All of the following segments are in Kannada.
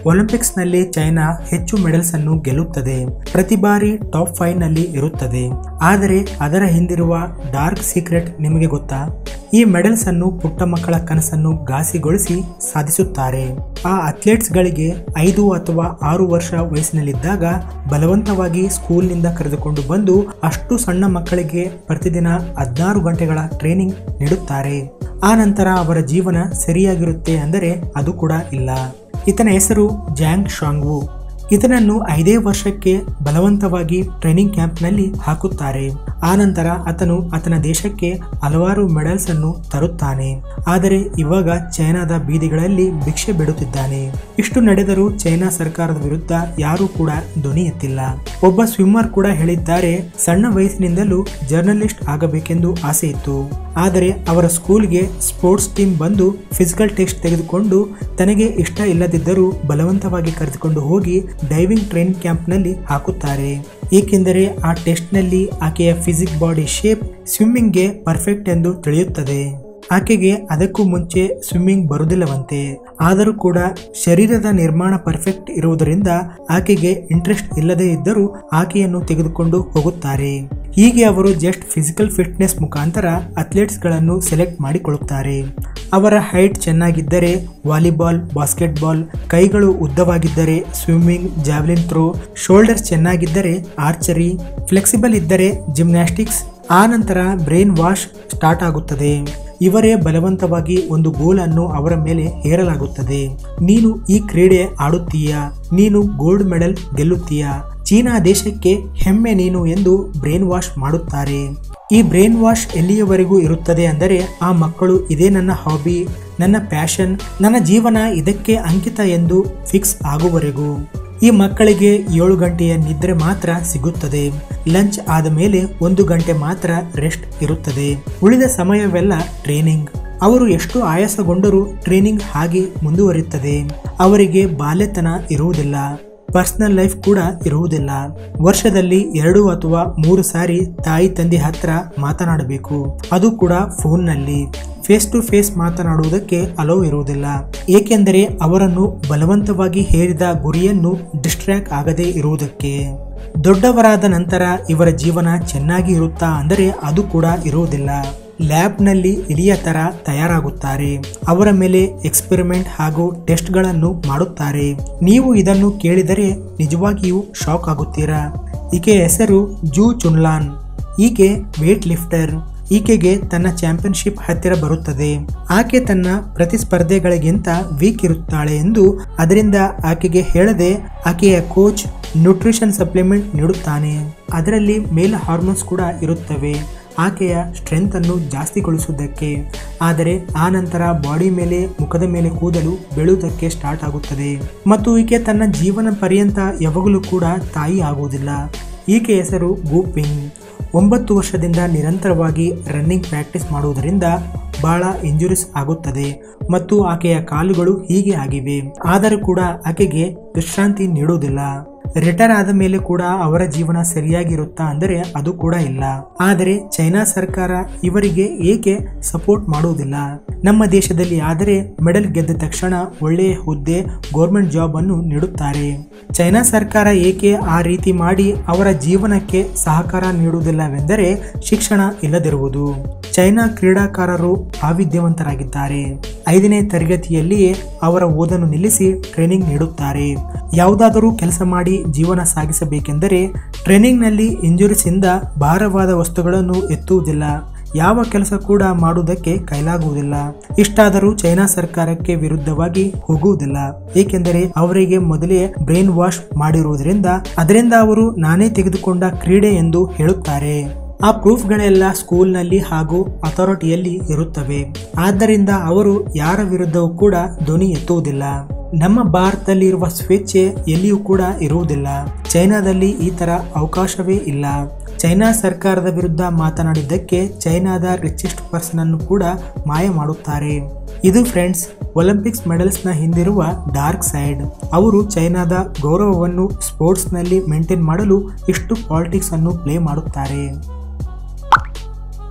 ಒಲಿಂಪಿಕ್ಸ್ ನಲ್ಲಿ ಚೈನಾ ಹೆಚ್ಚು ಮೆಡಲ್ಸ್ ಅನ್ನು ಗೆಲ್ಲುತ್ತದೆ ಪ್ರತಿ ಬಾರಿ ಟಾಪ್ ಫೈವ್ ನಲ್ಲಿ ಇರುತ್ತದೆ ಆದರೆ ಅದರ ಹಿಂದಿರುವ ಡಾರ್ಕ್ ಸೀಕ್ರೆಟ್ ನಿಮಗೆ ಗೊತ್ತಾ ಈ ಮೆಡಲ್ಸ್ ಅನ್ನು ಪುಟ್ಟ ಮಕ್ಕಳ ಕನಸನ್ನು ಘಾಸಿಗೊಳಿಸಿ ಸಾಧಿಸುತ್ತಾರೆ ಆ ಅಥ್ಲೆಟ್ಸ್ ಗಳಿಗೆ ಐದು ಅಥವಾ ಆರು ವರ್ಷ ವಯಸ್ಸಿನಲ್ಲಿದ್ದಾಗ ಬಲವಂತವಾಗಿ ಸ್ಕೂಲ್ನಿಂದ ಕರೆದುಕೊಂಡು ಬಂದು ಅಷ್ಟು ಸಣ್ಣ ಮಕ್ಕಳಿಗೆ ಪ್ರತಿದಿನ ಹದಿನಾರು ಗಂಟೆಗಳ ಟ್ರೈನಿಂಗ್ ನೀಡುತ್ತಾರೆ ಆ ನಂತರ ಅವರ ಜೀವನ ಸರಿಯಾಗಿರುತ್ತೆ ಅಂದರೆ ಅದು ಕೂಡ ಇಲ್ಲ ಈತನ ಹೆಸರು ಜಾಂಗ್ ಶಾಂಗ್ವು ಇದನನ್ನು ಐದೇ ವರ್ಷಕ್ಕೆ ಬಲವಂತವಾಗಿ ಟ್ರೈನಿಂಗ್ ಕ್ಯಾಂಪ್ನಲ್ಲಿ ಹಾಕುತ್ತಾರೆ ಆನಂತರ ಆತನು ಆತನ ದೇಶಕ್ಕೆ ಹಲವಾರು ಮೆಡಲ್ಸ್ ಅನ್ನು ತರುತ್ತಾನೆ ಆದರೆ ಇವಾಗ ಚೈನಾದ ಬೀದಿಗಳಲ್ಲಿ ಭಿಕ್ಷೆ ಬಿಡುತ್ತಿದ್ದಾನೆ ಇಷ್ಟು ನಡೆದರೂ ಚೈನಾ ಸರ್ಕಾರದ ವಿರುದ್ಧ ಯಾರೂ ಕೂಡ ಧ್ವನಿ ಎತ್ತಿಲ್ಲ ಒಬ್ಬ ಸ್ವಿಮ್ಮರ್ ಕೂಡ ಹೇಳಿದ್ದಾರೆ ಸಣ್ಣ ವಯಸ್ಸಿನಿಂದಲೂ ಜರ್ನಲಿಸ್ಟ್ ಆಗಬೇಕೆಂದು ಆಸೆ ಇತ್ತು ಆದರೆ ಅವರ ಸ್ಕೂಲ್ಗೆ ಸ್ಪೋರ್ಟ್ಸ್ ಟೀಮ್ ಬಂದು ಫಿಸಿಕಲ್ ಟೆಸ್ಟ್ ತೆಗೆದುಕೊಂಡು ತನಗೆ ಇಷ್ಟ ಇಲ್ಲದಿದ್ದರೂ ಬಲವಂತವಾಗಿ ಕರೆದುಕೊಂಡು ಹೋಗಿ ಡೈವಿಂಗ್ ಟ್ರೈನ್ ಕ್ಯಾಂಪ್ನಲ್ಲಿ ಹಾಕುತ್ತಾರೆ ಏಕೆಂದರೆ ಆ ಟೆಸ್ಟ್ನಲ್ಲಿ ಆಕೆಯ ಫಿಸಿಕ್ ಬಾಡಿ ಶೇಪ್ ಸ್ವಿಮ್ಮಿಂಗ್ಗೆ ಪರ್ಫೆಕ್ಟ್ ಎಂದು ತಿಳಿಯುತ್ತದೆ ಆಕೆಗೆ ಅದಕ್ಕೂ ಮುಂಚೆ ಸ್ವಿಮ್ಮಿಂಗ್ ಬರುವುದಿಲ್ಲವಂತೆ ಆದರೂ ಕೂಡ ಶರೀರದ ನಿರ್ಮಾಣ ಪರ್ಫೆಕ್ಟ್ ಇರುವುದರಿಂದ ಆಕೆಗೆ ಇಂಟ್ರೆಸ್ಟ್ ಇಲ್ಲದೇ ಇದ್ದರೂ ಆಕೆಯನ್ನು ತೆಗೆದುಕೊಂಡು ಹೋಗುತ್ತಾರೆ ಹೀಗೆ ಅವರು ಜಸ್ಟ್ ಫಿಸಿಕಲ್ ಫಿಟ್ನೆಸ್ ಮುಖಾಂತರ ಅಥ್ಲೆಟ್ಸ್ಗಳನ್ನು ಸೆಲೆಕ್ಟ್ ಮಾಡಿಕೊಳ್ಳುತ್ತಾರೆ ಅವರ ಹೈಟ್ ಚೆನ್ನಾಗಿದ್ದರೆ ವಾಲಿಬಾಲ್ ಬಾಸ್ಕೆಟ್ಬಾಲ್ ಕೈಗಳು ಉದ್ದವಾಗಿದ್ದರೆ ಸ್ವಿಮ್ಮಿಂಗ್ ಜಾವ್ಲಿನ್ ಥ್ರೋ ಶೋಲ್ಡರ್ಸ್ ಚೆನ್ನಾಗಿದ್ದರೆ ಆರ್ಚರಿ ಫ್ಲೆಕ್ಸಿಬಲ್ ಇದ್ದರೆ ಜಿಮ್ನಾಸ್ಟಿಕ್ಸ್ ಆ ನಂತರ ಬ್ರೈನ್ ವಾಶ್ ಸ್ಟಾರ್ಟ್ ಆಗುತ್ತದೆ ಇವರೇ ಬಲವಂತವಾಗಿ ಒಂದು ಗೋಲ್ ಅನ್ನು ಅವರ ಮೇಲೆ ಹೇರಲಾಗುತ್ತದೆ ನೀನು ಈ ಕ್ರೀಡೆ ಆಡುತ್ತೀಯಾ ನೀನು ಗೋಲ್ಡ್ ಮೆಡಲ್ ಗೆಲ್ಲುತ್ತೀಯಾ ಚೀನಾ ದೇಶಕ್ಕೆ ಹೆಮ್ಮೆ ನೀನು ಎಂದು ಬ್ರೈನ್ ವಾಶ್ ಮಾಡುತ್ತಾರೆ ಈ ಬ್ರೈನ್ ವಾಶ್ ಎಲ್ಲಿಯವರೆಗೂ ಇರುತ್ತದೆ ಅಂದರೆ ಆ ಮಕ್ಕಳು ಇದೇ ನನ್ನ ಹಾಬಿ ನನ್ನ ಪ್ಯಾಷನ್ ನನ್ನ ಜೀವನ ಇದಕ್ಕೆ ಅಂಕಿತ ಎಂದು ಫಿಕ್ಸ್ ಆಗುವವರೆಗೂ ಈ ಮಕ್ಕಳಿಗೆ ಏಳು ಗಂಟೆಯ ನಿದ್ರೆ ಮಾತ್ರ ಸಿಗುತ್ತದೆ ಲಂಚ್ ಆದ ಮೇಲೆ ಒಂದು ಗಂಟೆ ಮಾತ್ರ ರೆಸ್ಟ್ ಇರುತ್ತದೆ ಉಳಿದ ಸಮಯವೆಲ್ಲ ಟ್ರೈನಿಂಗ್ ಅವರು ಎಷ್ಟು ಆಯಾಸಗೊಂಡರೂ ಟ್ರೈನಿಂಗ್ ಹಾಗೆ ಮುಂದುವರಿಯುತ್ತದೆ ಅವರಿಗೆ ಬಾಲ್ಯತನ ಇರುವುದಿಲ್ಲ ಪರ್ಸನಲ್ ಲೈಫ್ ಕೂಡ ಇರುವುದಿಲ್ಲ ವರ್ಷದಲ್ಲಿ ಎರಡು ಅಥವಾ ಮೂರು ಸಾರಿ ತಾಯಿ ತಂದೆ ಹತ್ರ ಮಾತನಾಡಬೇಕು ಅದು ಕೂಡ ಫೋನ್ನಲ್ಲಿ ಫೇಸ್ ಟು ಫೇಸ್ ಮಾತನಾಡುವುದಕ್ಕೆ ಅಲೋ ಇರುವುದಿಲ್ಲ ಏಕೆಂದರೆ ಅವರನ್ನು ಬಲವಂತವಾಗಿ ಹೇರಿದ ಗುರಿಯನ್ನು ಡಿಸ್ಟ್ರಾಕ್ಟ್ ಆಗದೇ ಇರುವುದಕ್ಕೆ ದೊಡ್ಡವರಾದ ನಂತರ ಇವರ ಜೀವನ ಚೆನ್ನಾಗಿ ಇರುತ್ತಾ ಅಂದರೆ ಅದು ಕೂಡ ಇರುವುದಿಲ್ಲ ಲ್ಯಾಬ್ನಲ್ಲಿ ಇಲಿಯ ತರ ತಯಾರಾಗುತ್ತಾರೆ ಅವರ ಮೇಲೆ ಎಕ್ಸ್ಪೆರಿಮೆಂಟ್ ಹಾಗೂ ಟೆಸ್ಟ್ಗಳನ್ನು ಮಾಡುತ್ತಾರೆ ನೀವು ಇದನ್ನು ಕೇಳಿದರೆ ನಿಜವಾಗಿಯೂ ಶಾಕ್ ಆಗುತ್ತೀರಾ ಈಕೆಯ ಹೆಸರು ಜೂ ಚುನ್ಲಾನ್ ಈಕೆ ವೇಟ್ ಲಿಫ್ಟರ್ ಈಕೆಗೆ ತನ್ನ ಚಾಂಪಿಯನ್ಶಿಪ್ ಹತ್ತಿರ ಬರುತ್ತದೆ ಆಕೆ ತನ್ನ ಪ್ರತಿಸ್ಪರ್ಧೆಗಳಿಗಿಂತ ವೀಕ್ ಇರುತ್ತಾಳೆ ಎಂದು ಅದರಿಂದ ಆಕೆಗೆ ಹೇಳದೆ ಆಕೆಯ ಕೋಚ್ ನ್ಯೂಟ್ರಿಷನ್ ಸಪ್ಲಿಮೆಂಟ್ ನೀಡುತ್ತಾನೆ ಅದರಲ್ಲಿ ಮೇಲ್ ಹಾರ್ಮೋನ್ಸ್ ಕೂಡ ಇರುತ್ತವೆ ಆಕೆಯ ಸ್ಟ್ರೆಂತ್ ಅನ್ನು ಜಾಸ್ತಿಗೊಳಿಸುವುದಕ್ಕೆ ಆದರೆ ಆ ನಂತರ ಬಾಡಿ ಮೇಲೆ ಮುಖದ ಮೇಲೆ ಕೂದಲು ಬೆಳೆಯುವುದಕ್ಕೆ ಸ್ಟಾರ್ಟ್ ಆಗುತ್ತದೆ ಮತ್ತು ಈಕೆ ತನ್ನ ಜೀವನ ಪರ್ಯಂತ ಯಾವಾಗಲೂ ಕೂಡ ತಾಯಿ ಆಗುವುದಿಲ್ಲ ಈಕೆ ಹೆಸರು ಗೂಪಿಂಗ್ ಒಂಬತ್ತು ವರ್ಷದಿಂದ ನಿರಂತರವಾಗಿ ರನ್ನಿಂಗ್ ಪ್ರಾಕ್ಟೀಸ್ ಮಾಡುವುದರಿಂದ ಬಹಳ ಇಂಜುರೀಸ್ ಆಗುತ್ತದೆ ಮತ್ತು ಆಕೆಯ ಕಾಲುಗಳು ಹೀಗೆ ಆಗಿವೆ ಆದರೂ ಕೂಡ ಆಕೆಗೆ ವಿಶ್ರಾಂತಿ ನೀಡುವುದಿಲ್ಲ ರಿಟೈರ್ ಆದ ಮೇಲೆ ಕೂಡ ಅವರ ಜೀವನ ಸರಿಯಾಗಿರುತ್ತಾ ಅಂದರೆ ಅದು ಕೂಡ ಇಲ್ಲ ಆದರೆ ಚೈನಾ ಸರ್ಕಾರ ಇವರಿಗೆ ಏಕೆ ಸಪೋರ್ಟ್ ಮಾಡುವುದಿಲ್ಲ ನಮ್ಮ ದೇಶದಲ್ಲಿ ಆದರೆ ಮೆಡಲ್ ಗೆದ್ದ ತಕ್ಷಣ ಒಳ್ಳೆಯ ಹುದ್ದೆ ಗೌರ್ಮೆಂಟ್ ಜಾಬ್ ಅನ್ನು ನೀಡುತ್ತಾರೆ ಚೈನಾ ಸರ್ಕಾರ ಏಕೆ ಆ ರೀತಿ ಮಾಡಿ ಅವರ ಜೀವನಕ್ಕೆ ಸಹಕಾರ ನೀಡುವುದಿಲ್ಲವೆಂದರೆ ಶಿಕ್ಷಣ ಇಲ್ಲದಿರುವುದು ಚೈನಾ ಕ್ರೀಡಾಕಾರರು ಅವಿದ್ಯಾವಂತರಾಗಿದ್ದಾರೆ ಐದನೇ ತರಗತಿಯಲ್ಲಿಯೇ ಅವರ ಓದನ್ನು ನಿಲ್ಲಿಸಿ ಟ್ರೈನಿಂಗ್ ನೀಡುತ್ತಾರೆ ಯಾವುದಾದರೂ ಕೆಲಸ ಮಾಡಿ ಜೀವನ ಸಾಗಿಸಬೇಕೆಂದರೆ ಟ್ರೈನಿಂಗ್ನಲ್ಲಿ ಇಂಜುರೀಸ್ ಇಂದ ಭಾರವಾದ ವಸ್ತುಗಳನ್ನು ಎತ್ತುವುದಿಲ್ಲ ಯಾವ ಕೆಲಸ ಕೂಡ ಮಾಡುವುದಕ್ಕೆ ಕೈಲಾಗುವುದಿಲ್ಲ ಇಷ್ಟಾದರೂ ಚೈನಾ ಸರ್ಕಾರಕ್ಕೆ ವಿರುದ್ಧವಾಗಿ ಹೋಗುವುದಿಲ್ಲ ಏಕೆಂದರೆ ಅವರಿಗೆ ಮೊದಲೇ ಬ್ರೈನ್ ವಾಶ್ ಮಾಡಿರುವುದರಿಂದ ಅದರಿಂದ ಅವರು ನಾನೇ ತೆಗೆದುಕೊಂಡ ಕ್ರೀಡೆ ಎಂದು ಹೇಳುತ್ತಾರೆ ಆ ಪ್ರೂಫ್ಗಳೆಲ್ಲ ಸ್ಕೂಲ್ನಲ್ಲಿ ಹಾಗೂ ಅಥಾರಿಟಿಯಲ್ಲಿ ಇರುತ್ತವೆ ಆದ್ದರಿಂದ ಅವರು ಯಾರ ವಿರುದ್ಧವೂ ಕೂಡ ಧ್ವನಿ ಎತ್ತುವುದಿಲ್ಲ ನಮ್ಮ ಭಾರತದಲ್ಲಿರುವ ಸ್ವೇಚ್ಛೆ ಎಲ್ಲಿಯೂ ಕೂಡ ಇರುವುದಿಲ್ಲ ಚೈನಾದಲ್ಲಿ ಈ ತರ ಅವಕಾಶವೇ ಇಲ್ಲ ಚೈನಾ ಸರ್ಕಾರದ ವಿರುದ್ಧ ಮಾತನಾಡಿದ್ದಕ್ಕೆ ಚೈನಾದ ರಿಚೆಸ್ಟ್ ಪರ್ಸನ್ ಅನ್ನು ಕೂಡ ಮಾಯ ಮಾಡುತ್ತಾರೆ ಇದು ಫ್ರೆಂಡ್ಸ್ ಒಲಿಂಪಿಕ್ಸ್ ಮೆಡಲ್ಸ್ನ ಹಿಂದಿರುವ ಡಾರ್ಕ್ ಸೈಡ್ ಅವರು ಚೈನಾದ ಗೌರವವನ್ನು ಸ್ಪೋರ್ಟ್ಸ್ನಲ್ಲಿ ಮೇಂಟೈನ್ ಮಾಡಲು ಇಷ್ಟು ಪಾಲಿಟಿಕ್ಸ್ ಅನ್ನು ಪ್ಲೇ ಮಾಡುತ್ತಾರೆ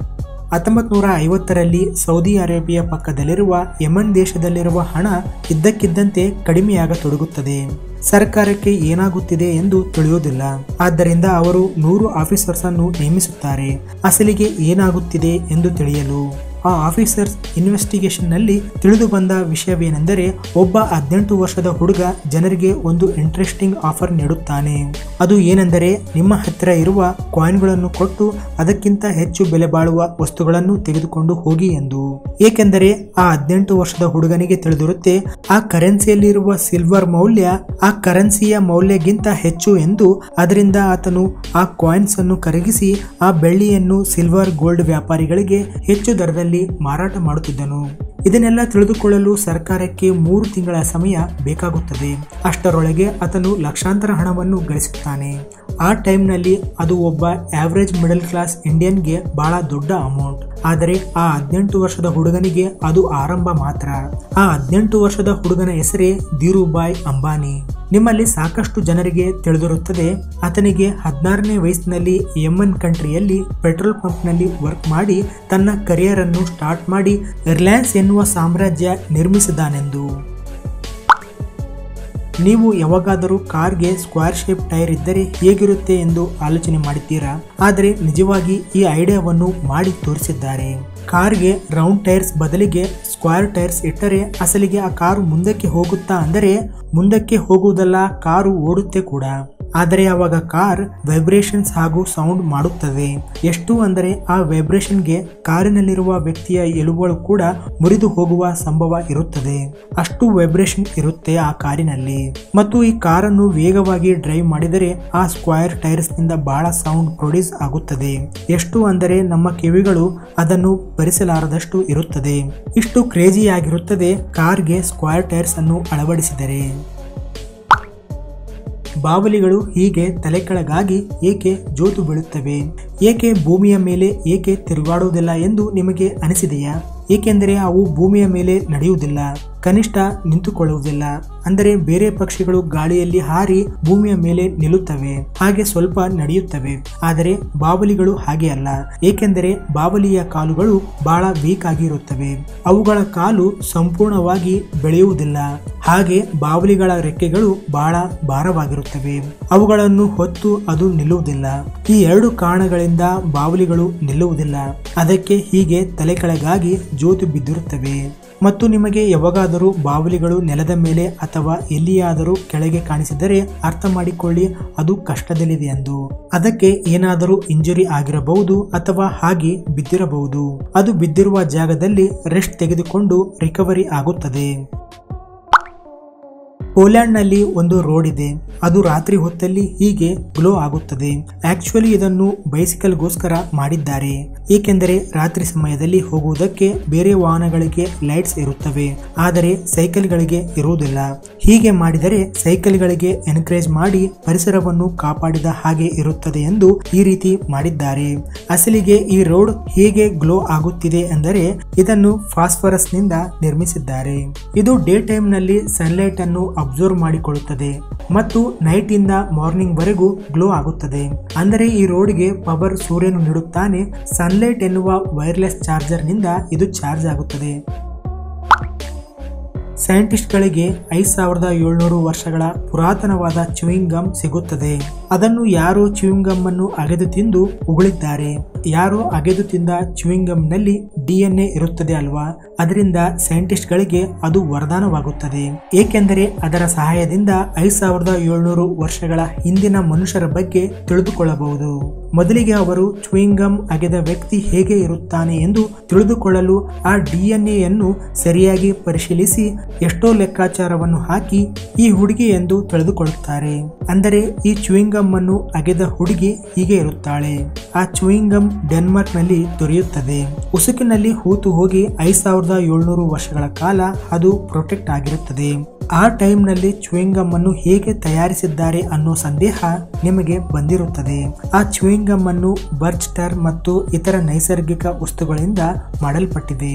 ಹತ್ತೊಂಬತ್ ನೂರ ಐವತ್ತರಲ್ಲಿ ಸೌದಿ ಅರೇಬಿಯಾ ಪಕ್ಕದಲ್ಲಿರುವ ಯಮನ್ ದೇಶದಲ್ಲಿರುವ ಹಣ ಇದ್ದಕ್ಕಿದ್ದಂತೆ ಕಡಿಮೆಯಾಗತೊಡಗುತ್ತದೆ ಸರ್ಕಾರಕ್ಕೆ ಏನಾಗುತ್ತಿದೆ ಎಂದು ತಿಳಿಯುವುದಿಲ್ಲ ಆದ್ದರಿಂದ ಅವರು ನೂರು ಆಫೀಸರ್ಸ್ ಅನ್ನು ನೇಮಿಸುತ್ತಾರೆ ಅಸಲಿಗೆ ಏನಾಗುತ್ತಿದೆ ಎಂದು ತಿಳಿಯಲು ಆ ಆಫೀಸರ್ಸ್ ಇನ್ವೆಸ್ಟಿಗೇಷನ್ ನಲ್ಲಿ ತಿಳಿದು ಬಂದ ವಿಷಯವೇನೆಂದರೆ ಒಬ್ಬ ಹದಿನೆಂಟು ವರ್ಷದ ಹುಡುಗ ಜನರಿಗೆ ಒಂದು ಇಂಟ್ರೆಸ್ಟಿಂಗ್ ಆಫರ್ ನೀಡುತ್ತಾನೆ ಅದು ಏನೆಂದರೆ ನಿಮ್ಮ ಹತ್ತಿರ ಇರುವ ಕಾಯಿನ್ಗಳನ್ನು ಕೊಟ್ಟು ಅದಕ್ಕಿಂತ ಹೆಚ್ಚು ಬೆಲೆ ಬಾಳುವ ವಸ್ತುಗಳನ್ನು ತೆಗೆದುಕೊಂಡು ಹೋಗಿ ಎಂದು ಏಕೆಂದರೆ ಆ ಹದಿನೆಂಟು ವರ್ಷದ ಹುಡುಗನಿಗೆ ತಿಳಿದಿರುತ್ತೆ ಆ ಕರೆನ್ಸಿಯಲ್ಲಿರುವ ಸಿಲ್ವರ್ ಮೌಲ್ಯ ಆ ಕರೆನ್ಸಿಯ ಮೌಲ್ಯಕ್ಕಿಂತ ಹೆಚ್ಚು ಎಂದು ಅದರಿಂದ ಆತನು ಆ ಕಾಯಿನ್ಸ್ ಅನ್ನು ಕರಗಿಸಿ ಆ ಬೆಳ್ಳಿಯನ್ನು ಸಿಲ್ವರ್ ಗೋಲ್ಡ್ ವ್ಯಾಪಾರಿಗಳಿಗೆ ಹೆಚ್ಚು ದರದಲ್ಲಿ ಮಾರಾಟ ಮಾಡುತ್ತಿದ್ದನು ಇದನ್ನೆಲ್ಲ ತಿಳಿದುಕೊಳ್ಳಲು ಸರ್ಕಾರಕ್ಕೆ ಮೂರು ತಿಂಗಳ ಸಮಯ ಬೇಕಾಗುತ್ತದೆ ಅಷ್ಟರೊಳಗೆ ಆತನು ಲಕ್ಷಾಂತರ ಹಣವನ್ನು ಗಳಿಸುತ್ತಾನೆ ಆ ಟೈಮ್ನಲ್ಲಿ ಅದು ಒಬ್ಬ ಆವರೇಜ್ ಮಿಡಲ್ ಕ್ಲಾಸ್ ಇಂಡಿಯನ್ಗೆ ಬಹಳ ದೊಡ್ಡ ಅಮೌಂಟ್ ಆದರೆ ಆ ಹದಿನೆಂಟು ವರ್ಷದ ಹುಡುಗನಿಗೆ ಅದು ಆರಂಭ ಮಾತ್ರ ಆ ಹದಿನೆಂಟು ವರ್ಷದ ಹುಡುಗನ ಹೆಸರೇ ಧೀರುಭಾಯ್ ಅಂಬಾನಿ ನಿಮ್ಮಲ್ಲಿ ಸಾಕಷ್ಟು ಜನರಿಗೆ ತಿಳಿದಿರುತ್ತದೆ ಆತನಿಗೆ ಹದಿನಾರನೇ ವಯಸ್ಸಿನಲ್ಲಿ ಯಮನ್ ಕಂಟ್ರಿಯಲ್ಲಿ ಪೆಟ್ರೋಲ್ ಪಂಪ್ನಲ್ಲಿ ವರ್ಕ್ ಮಾಡಿ ತನ್ನ ಕರಿಯರ್ ಅನ್ನು ಸ್ಟಾರ್ಟ್ ಮಾಡಿ ರಿಲಯನ್ಸ್ ಎನ್ನುವ ಸಾಮ್ರಾಜ್ಯ ನಿರ್ಮಿಸಿದಾನೆಂದು ನೀವು ಯಾವಾಗಾದರೂ ಕಾರ್ಗೆ ಸ್ಕ್ವೇರ್ ಶೇಪ್ ಟೈರ್ ಇದ್ದರೆ ಹೇಗಿರುತ್ತೆ ಎಂದು ಆಲೋಚನೆ ಮಾಡಿದ್ದೀರಾ ಆದರೆ ನಿಜವಾಗಿ ಈ ಐಡಿಯಾವನ್ನು ಮಾಡಿ ತೋರಿಸಿದ್ದಾರೆ ಕಾರ್ಗೆ ರೌಂಡ್ ಟೈರ್ಸ್ ಬದಲಿಗೆ ಸ್ಕ್ವೇರ್ ಟೈರ್ಸ್ ಇಟ್ಟರೆ ಅಸಲಿಗೆ ಆ ಕಾರು ಮುಂದಕ್ಕೆ ಹೋಗುತ್ತಾ ಅಂದರೆ ಮುಂದಕ್ಕೆ ಹೋಗುವುದಲ್ಲ ಕಾರು ಓಡುತ್ತೆ ಕೂಡ ಆದರೆ ಆವಾಗ ಕಾರ್ ವೈಬ್ರೇಷನ್ಸ್ ಹಾಗೂ ಸೌಂಡ್ ಮಾಡುತ್ತದೆ ಎಷ್ಟು ಅಂದರೆ ಆ ವೈಬ್ರೇಷನ್ಗೆ ಕಾರಿನಲ್ಲಿರುವ ವ್ಯಕ್ತಿಯ ಎಲುಬುಗಳು ಕೂಡ ಮುರಿದು ಹೋಗುವ ಸಂಭವ ಇರುತ್ತದೆ ಅಷ್ಟು ವೈಬ್ರೇಷನ್ ಇರುತ್ತೆ ಆ ಕಾರಿನಲ್ಲಿ ಮತ್ತು ಈ ಕಾರನ್ನು ವೇಗವಾಗಿ ಡ್ರೈವ್ ಮಾಡಿದರೆ ಆ ಸ್ಕ್ವೈರ್ ಟೈರ್ಸ್ ನಿಂದ ಬಹಳ ಸೌಂಡ್ ಪ್ರೊಡ್ಯೂಸ್ ಆಗುತ್ತದೆ ಎಷ್ಟು ಅಂದರೆ ನಮ್ಮ ಕಿವಿಗಳು ಅದನ್ನು ಭರಿಸಲಾರದಷ್ಟು ಇರುತ್ತದೆ ಇಷ್ಟು ಕ್ರೇಜಿಯಾಗಿರುತ್ತದೆ ಕಾರ್ಗೆ ಸ್ಕ್ವೈರ್ ಟೈರ್ಸ್ ಅನ್ನು ಅಳವಡಿಸಿದರೆ ಬಾವಲಿಗಳು ಹೀಗೆ ತಲೆ ಕೆಳಗಾಗಿ ಏಕೆ ಜೋತು ಬೀಳುತ್ತವೆ ಏಕೆ ಭೂಮಿಯ ಮೇಲೆ ಏಕೆ ತಿರುಗಾಡುವುದಿಲ್ಲ ಎಂದು ನಿಮಗೆ ಅನಿಸಿದೆಯಾ ಏಕೆಂದರೆ ಅವು ಭೂಮಿಯ ಮೇಲೆ ನಡೆಯುವುದಿಲ್ಲ ಕನಿಷ್ಠ ನಿಂತುಕೊಳ್ಳುವುದಿಲ್ಲ ಅಂದರೆ ಬೇರೆ ಪಕ್ಷಿಗಳು ಗಾಳಿಯಲ್ಲಿ ಹಾರಿ ಭೂಮಿಯ ಮೇಲೆ ನಿಲ್ಲುತ್ತವೆ ಹಾಗೆ ಸ್ವಲ್ಪ ನಡೆಯುತ್ತವೆ ಆದರೆ ಬಾವಲಿಗಳು ಹಾಗೆ ಅಲ್ಲ ಏಕೆಂದರೆ ಬಾವಲಿಯ ಕಾಲುಗಳು ಬಹಳ ವೀಕ್ ಆಗಿರುತ್ತವೆ ಅವುಗಳ ಕಾಲು ಸಂಪೂರ್ಣವಾಗಿ ಬೆಳೆಯುವುದಿಲ್ಲ ಹಾಗೆ ಬಾವಲಿಗಳ ರೆಕ್ಕೆಗಳು ಬಹಳ ಭಾರವಾಗಿರುತ್ತವೆ ಅವುಗಳನ್ನು ಹೊತ್ತು ಅದು ನಿಲ್ಲುವುದಿಲ್ಲ ಈ ಎರಡು ಕಾರಣಗಳಿಂದ ಬಾವಲಿಗಳು ನಿಲ್ಲುವುದಿಲ್ಲ ಅದಕ್ಕೆ ಹೀಗೆ ತಲೆ ಕೆಳಗಾಗಿ ಜೋತು ಬಿದ್ದಿರುತ್ತವೆ ಮತ್ತು ನಿಮಗೆ ಯಾವಾಗಾದರೂ ಬಾವಲಿಗಳು ನೆಲದ ಮೇಲೆ ಅಥವಾ ಎಲ್ಲಿಯಾದರೂ ಕೆಳಗೆ ಕಾಣಿಸಿದರೆ ಅರ್ಥ ಮಾಡಿಕೊಳ್ಳಿ ಅದು ಕಷ್ಟದಲ್ಲಿದೆ ಎಂದು ಅದಕ್ಕೆ ಏನಾದರೂ ಇಂಜುರಿ ಆಗಿರಬಹುದು ಅಥವಾ ಹಾಗೆ ಬಿದ್ದಿರಬಹುದು ಅದು ಬಿದ್ದಿರುವ ಜಾಗದಲ್ಲಿ ರೆಸ್ಟ್ ತೆಗೆದುಕೊಂಡು ರಿಕವರಿ ಆಗುತ್ತದೆ ಪೋಲ್ಯಾಂಡ್ನಲ್ಲಿ ಒಂದು ರೋಡ್ ಇದೆ ಅದು ರಾತ್ರಿ ಹೊತ್ತಲ್ಲಿ ಹೀಗೆ ಗ್ಲೋ ಆಗುತ್ತದೆ ಆಕ್ಚುಲಿ ಇದನ್ನು ಬೈಸಿಕಲ್ಗೋಸ್ಕರ ಮಾಡಿದ್ದಾರೆ ಏಕೆಂದರೆ ರಾತ್ರಿ ಸಮಯದಲ್ಲಿ ಹೋಗುವುದಕ್ಕೆ ಬೇರೆ ವಾಹನಗಳಿಗೆ ಲೈಟ್ಸ್ ಇರುತ್ತವೆ ಆದರೆ ಸೈಕಲ್ಗಳಿಗೆ ಇರುವುದಿಲ್ಲ ಹೀಗೆ ಮಾಡಿದರೆ ಸೈಕಲ್ಗಳಿಗೆ ಎನ್ಕರೇಜ್ ಮಾಡಿ ಪರಿಸರವನ್ನು ಕಾಪಾಡಿದ ಹಾಗೆ ಇರುತ್ತದೆ ಎಂದು ಈ ರೀತಿ ಮಾಡಿದ್ದಾರೆ ಅಸಲಿಗೆ ಈ ರೋಡ್ ಹೇಗೆ ಗ್ಲೋ ಆಗುತ್ತಿದೆ ಎಂದರೆ ಇದನ್ನು ಫಾಸ್ಫರಸ್ ನಿಂದ ನಿರ್ಮಿಸಿದ್ದಾರೆ ಇದು ಡೇ ಟೈಮ್ ನಲ್ಲಿ ಸನ್ಲೈಟ್ ಅನ್ನು ಅಬ್ಸರ್ವ್ ಮಾಡಿಕೊಳ್ಳುತ್ತದೆ ಮತ್ತು ನೈಟ್ ಇಂದ ಮಾರ್ನಿಂಗ್ ವರೆಗೂ ಗ್ಲೋ ಆಗುತ್ತದೆ ಅಂದರೆ ಈ ರೋಡ್ಗೆ ಪವರ್ ಸೂರ್ಯನು ನೀಡುತ್ತಾನೆ ಸನ್ಲೈಟ್ ಎನ್ನುವ ವೈರ್ಲೆಸ್ ಚಾರ್ಜರ್ ನಿಂದ ಇದು ಚಾರ್ಜ್ ಆಗುತ್ತದೆ ಸೈಂಟಿಸ್ಟ್ಗಳಿಗೆ ಐದು ಸಾವಿರದ ಏಳ್ನೂರು ವರ್ಷಗಳ ಪುರಾತನವಾದ ಚೂಯಿಂಗ್ ಗಮ್ ಸಿಗುತ್ತದೆ ಅದನ್ನು ಯಾರೋ ಚೂಯಿಂಗ್ ಗಮ್ ಅನ್ನು ಅಗೆದು ತಿಂದು ಉಗುಳಿದ್ದಾರೆ ಯಾರೋ ಅಗೆದು ತಿಂದ ಚೂಯಿಂಗ್ ಗಮ್ ನಲ್ಲಿ ಡಿಎನ್ಎ ಇರುತ್ತದೆ ಅಲ್ವಾ ಅದರಿಂದ ಸೈಂಟಿಸ್ಟ್ಗಳಿಗೆ ಅದು ವರದಾನವಾಗುತ್ತದೆ ಏಕೆಂದರೆ ಅದರ ಸಹಾಯದಿಂದ ಐದು ಸಾವಿರದ ಏಳ್ನೂರು ವರ್ಷಗಳ ಹಿಂದಿನ ಮನುಷ್ಯರ ಬಗ್ಗೆ ತಿಳಿದುಕೊಳ್ಳಬಹುದು ಮೊದಲಿಗೆ ಅವರು ಚೂಯಿಂಗ್ ಗಮ್ ಅಗೆದ ವ್ಯಕ್ತಿ ಹೇಗೆ ಇರುತ್ತಾನೆ ಎಂದು ತಿಳಿದುಕೊಳ್ಳಲು ಆ ಡಿಎನ್ಎಯನ್ನು ಸರಿಯಾಗಿ ಪರಿಶೀಲಿಸಿ ಎಷ್ಟೋ ಲೆಕ್ಕಾಚಾರವನ್ನು ಹಾಕಿ ಈ ಹುಡುಗಿ ಎಂದು ತಿಳಿದುಕೊಳ್ಳುತ್ತಾರೆ ಅಂದರೆ ಈ ಚೂಯಿಂಗ್ ಗಮ್ ಅನ್ನು ಅಗೆದ ಹುಡುಗಿ ಹೀಗೆ ಇರುತ್ತಾಳೆ ಆ ಚೂಯಿಂಗ್ ಗಮ್ ಡೆನ್ಮಾರ್ಕ್ ನಲ್ಲಿ ದೊರೆಯುತ್ತದೆ ಉಸುಕಿನಲ್ಲಿ ಹೂತು ಹೋಗಿ ಐದ್ ಸಾವಿರದ ಏಳ್ನೂರು ವರ್ಷಗಳ ಕಾಲ ಅದು ಪ್ರೊಟೆಕ್ಟ್ ಆಗಿರುತ್ತದೆ ಆ ಟೈಮ್ನಲ್ಲಿ ಚೂಯಿಂಗ್ ಗಮ್ ಅನ್ನು ಹೇಗೆ ತಯಾರಿಸಿದ್ದಾರೆ ಅನ್ನೋ ಸಂದೇಹ ನಿಮಗೆ ಬಂದಿರುತ್ತದೆ ಆ ಚೂಯಿಂಗ್ ಗಮ್ ಅನ್ನು ಬರ್ಚ್ ಟರ್ ಮತ್ತು ಇತರ ನೈಸರ್ಗಿಕ ವಸ್ತುಗಳಿಂದ ಮಾಡಲ್ಪಟ್ಟಿದೆ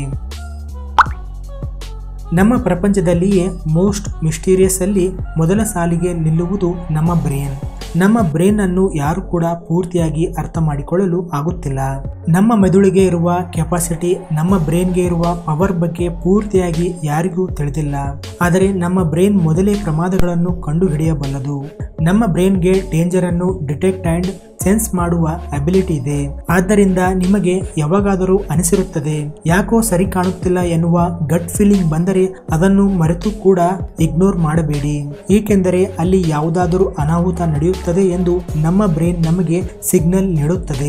ನಮ್ಮ ಪ್ರಪಂಚದಲ್ಲಿಯೇ ಮೋಸ್ಟ್ ಮಿಸ್ಟೀರಿಯಸ್ ಅಲ್ಲಿ ಮೊದಲ ಸಾಲಿಗೆ ನಿಲ್ಲುವುದು ನಮ್ಮ ಬ್ರೇನ್ ನಮ್ಮ ಬ್ರೈನ್ ಅನ್ನು ಯಾರು ಕೂಡ ಪೂರ್ತಿಯಾಗಿ ಅರ್ಥ ಮಾಡಿಕೊಳ್ಳಲು ಆಗುತ್ತಿಲ್ಲ ನಮ್ಮ ಮೆದುಳಿಗೆ ಇರುವ ಕೆಪಾಸಿಟಿ ನಮ್ಮ ಬ್ರೈನ್ಗೆ ಇರುವ ಪವರ್ ಬಗ್ಗೆ ಪೂರ್ತಿಯಾಗಿ ಯಾರಿಗೂ ತಿಳಿದಿಲ್ಲ ಆದರೆ ನಮ್ಮ ಬ್ರೈನ್ ಮೊದಲೇ ಪ್ರಮಾದಗಳನ್ನು ಕಂಡುಹಿಡಿಯಬಲ್ಲದು ನಮ್ಮ ಬ್ರೈನ್ಗೆ ಡೇಂಜರ್ ಅನ್ನು ಡಿಟೆಕ್ಟ್ ಅಂಡ್ ಸೆನ್ಸ್ ಮಾಡುವ ಅಬಿಲಿಟಿ ಇದೆ ಆದ್ದರಿಂದ ನಿಮಗೆ ಯಾವಾಗಾದರೂ ಅನಿಸಿರುತ್ತದೆ ಯಾಕೋ ಸರಿ ಕಾಣುತ್ತಿಲ್ಲ ಎನ್ನುವ ಗಟ್ ಫೀಲಿಂಗ್ ಬಂದರೆ ಅದನ್ನು ಮರೆತು ಕೂಡ ಇಗ್ನೋರ್ ಮಾಡಬೇಡಿ ಏಕೆಂದರೆ ಅಲ್ಲಿ ಯಾವುದಾದರೂ ಅನಾಹುತ ನಡೆಯುತ್ತದೆ ಎಂದು ನಮ್ಮ ಬ್ರೈನ್ ನಮಗೆ ಸಿಗ್ನಲ್ ನೀಡುತ್ತದೆ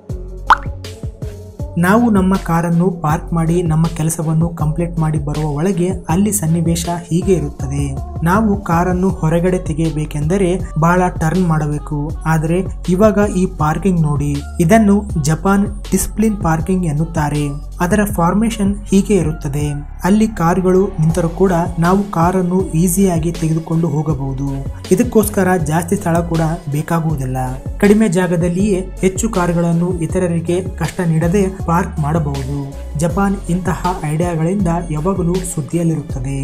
ನಾವು ನಮ್ಮ ಕಾರನ್ನು ಪಾರ್ಕ್ ಮಾಡಿ ನಮ್ಮ ಕೆಲಸವನ್ನು ಕಂಪ್ಲೀಟ್ ಮಾಡಿ ಬರುವ ಒಳಗೆ ಅಲ್ಲಿ ಸನ್ನಿವೇಶ ಹೀಗೆ ಇರುತ್ತದೆ ನಾವು ಕಾರನ್ನು ಹೊರಗಡೆ ತೆಗೆಯಬೇಕೆಂದರೆ ಬಹಳ ಟರ್ನ್ ಮಾಡಬೇಕು ಆದರೆ ಇವಾಗ ಈ ಪಾರ್ಕಿಂಗ್ ನೋಡಿ ಇದನ್ನು ಜಪಾನ್ ಡಿಸ್ಪ್ಲಿನ್ ಪಾರ್ಕಿಂಗ್ ಎನ್ನುತ್ತಾರೆ ಅದರ ಫಾರ್ಮೇಶನ್ ಹೀಗೆ ಇರುತ್ತದೆ ಅಲ್ಲಿ ಕಾರುಗಳು ನಿಂತರೂ ಕೂಡ ನಾವು ಕಾರನ್ನು ಈಸಿಯಾಗಿ ತೆಗೆದುಕೊಂಡು ಹೋಗಬಹುದು ಇದಕ್ಕೋಸ್ಕರ ಜಾಸ್ತಿ ಸ್ಥಳ ಕೂಡ ಬೇಕಾಗುವುದಿಲ್ಲ ಕಡಿಮೆ ಜಾಗದಲ್ಲಿಯೇ ಹೆಚ್ಚು ಕಾರುಗಳನ್ನು ಇತರರಿಗೆ ಕಷ್ಟ ನೀಡದೆ ಪಾರ್ಕ್ ಮಾಡಬಹುದು ಜಪಾನ್ ಇಂತಹ ಐಡಿಯಾಗಳಿಂದ ಯಾವಾಗಲೂ ಸುದ್ದಿಯಲ್ಲಿರುತ್ತದೆ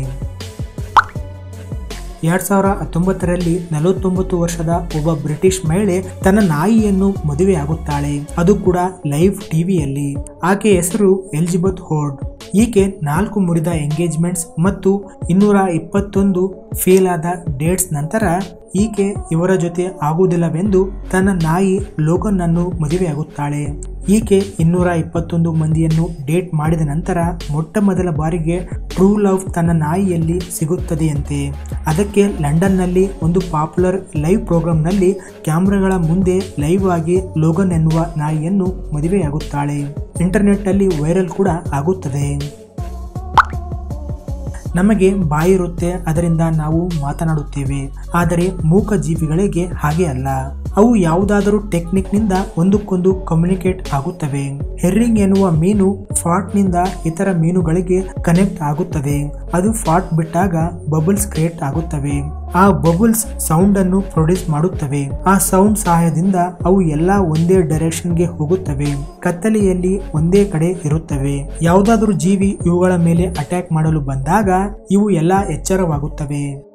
ಎರಡ್ ಸಾವಿರ ಹತ್ತೊಂಬತ್ತರಲ್ಲಿ ನಲವತ್ತೊಂಬತ್ತು ವರ್ಷದ ಒಬ್ಬ ಬ್ರಿಟಿಷ್ ಮಹಿಳೆ ತನ್ನ ನಾಯಿಯನ್ನು ಮದುವೆಯಾಗುತ್ತಾಳೆ ಅದು ಕೂಡ ಲೈವ್ ಟಿವಿಯಲ್ಲಿ ಆಕೆ ಹೆಸರು ಎಲಿಜಬೆತ್ ಹೋರ್ಡ್ ಈಕೆ ನಾಲ್ಕು ಮುರಿದ ಎಂಗೇಜ್ಮೆಂಟ್ಸ್ ಮತ್ತು ಇನ್ನೂರ ಇಪ್ಪತ್ತೊಂದು ಫೇಲ್ ಆದ ಡೇಟ್ಸ್ ನಂತರ ಈಕೆ ಇವರ ಜೊತೆ ಆಗುವುದಿಲ್ಲವೆಂದು ತನ್ನ ನಾಯಿ ಲೋಗನ್ ಅನ್ನು ಮದುವೆಯಾಗುತ್ತಾಳೆ ಈಕೆ ಇನ್ನೂರ ಇಪ್ಪತ್ತೊಂದು ಮಂದಿಯನ್ನು ಡೇಟ್ ಮಾಡಿದ ನಂತರ ಮೊಟ್ಟ ಮೊದಲ ಬಾರಿಗೆ ಟ್ರೂ ಲವ್ ತನ್ನ ನಾಯಿಯಲ್ಲಿ ಸಿಗುತ್ತದೆಯಂತೆ ಅದಕ್ಕೆ ಲಂಡನ್ನಲ್ಲಿ ಒಂದು ಪಾಪ್ಯುಲರ್ ಲೈವ್ ಪ್ರೋಗ್ರಾಂನಲ್ಲಿ ಕ್ಯಾಮ್ರಾಗಳ ಮುಂದೆ ಲೈವ್ ಆಗಿ ಲೋಗನ್ ಎನ್ನುವ ನಾಯಿಯನ್ನು ಮದುವೆಯಾಗುತ್ತಾಳೆ ಇಂಟರ್ನೆಟ್ ಅಲ್ಲಿ ವೈರಲ್ ಕೂಡ ಆಗುತ್ತದೆ ನಮಗೆ ಬಾಯಿರುತ್ತೆ ಅದರಿಂದ ನಾವು ಮಾತನಾಡುತ್ತೇವೆ ಆದರೆ ಮೂಕ ಜೀವಿಗಳಿಗೆ ಹಾಗೆ ಅಲ್ಲ ಅವು ಯಾವುದಾದರೂ ಟೆಕ್ನಿಕ್ನಿಂದ ಒಂದಕ್ಕೊಂದು ಕಮ್ಯುನಿಕೇಟ್ ಆಗುತ್ತವೆ ಹೆರ್ರಿಂಗ್ ಎನ್ನುವ ಮೀನು ಫಾಟ್ನಿಂದ ಇತರ ಮೀನುಗಳಿಗೆ ಕನೆಕ್ಟ್ ಆಗುತ್ತದೆ ಅದು ಫಾಟ್ ಬಿಟ್ಟಾಗ ಬಬಲ್ಸ್ ಕ್ರಿಯೇಟ್ ಆಗುತ್ತವೆ ಆ ಬಬಲ್ಸ್ ಸೌಂಡ್ ಅನ್ನು ಪ್ರೊಡ್ಯೂಸ್ ಮಾಡುತ್ತವೆ ಆ ಸೌಂಡ್ ಸಹಾಯದಿಂದ ಅವು ಎಲ್ಲಾ ಒಂದೇ ಡೈರೆಕ್ಷನ್ಗೆ ಹೋಗುತ್ತವೆ ಕತ್ತಲೆಯಲ್ಲಿ ಒಂದೇ ಕಡೆ ಇರುತ್ತವೆ ಯಾವುದಾದರೂ ಜೀವಿ ಇವುಗಳ ಮೇಲೆ ಅಟ್ಯಾಕ್ ಮಾಡಲು ಬಂದಾಗ ಇವು ಎಲ್ಲಾ ಎಚ್ಚರವಾಗುತ್ತವೆ